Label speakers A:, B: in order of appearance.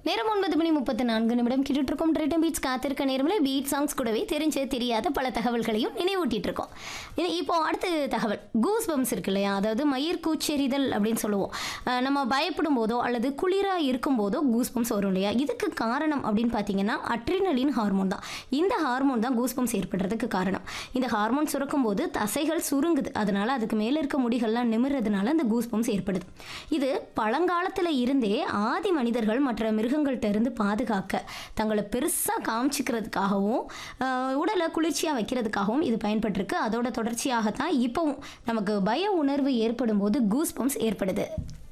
A: நேரம் ஒன்பது மணி முப்பத்தி நான்கு நிமிடம் கேட்டுட்டு இருக்கோம் ட்ரிட்டம் பீட்ஸ் காத்திருக்க நேரமில் பீட் சாங்ஸ் கூடவே தெரிஞ்ச தெரியாத பல தகவல்களையும் நினைவூட்டிட்டு இருக்கோம் இது இப்போ அடுத்த தகவல் கூஸ் பம்ஸ் இருக்கு இல்லையா அதாவது மயிர் கூச்செறிதல் அப்படின்னு சொல்லுவோம் அஹ் நம்ம பயப்படும் போதோ அல்லது குளிரா இருக்கும் போதோ கூஸ் பம்ஸ் வரும் இல்லையா இதுக்கு காரணம் அப்படின்னு பார்த்தீங்கன்னா அட்ரினலின் ஹார்மோன் தான் இந்த ஹார்மோன் தான் கூஸ் பம்ஸ் ஏற்படுறதுக்கு காரணம் இந்த ஹார்மோன் சுரக்கும் போது தசைகள் சுருங்குது அதனால அதுக்கு மேலே இருக்க முடிகள்லாம் நிமிர்றதுனால அந்த கூஸ் பம்ஸ் ஏற்படுது இது பழங்காலத்தில் இருந்தே ஆதி மனிதர்கள் மற்ற மிருகங்கள்ட்ட இருந்து பாதுகாக்க தங்களை பெருசாக காமிச்சிக்கிறதுக்காகவும் ஆஹ், உடலை குளிர்ச்சியாக வைக்கிறதுக்காகவும் இது பயன்பட்டிருக்கு அதோட தொடர்ச்சியாகத்தான் இப்போவும் நமக்கு பய உணர்வு ஏற்படும் போது கூஸ் பம்ப்ஸ் ஏற்படுது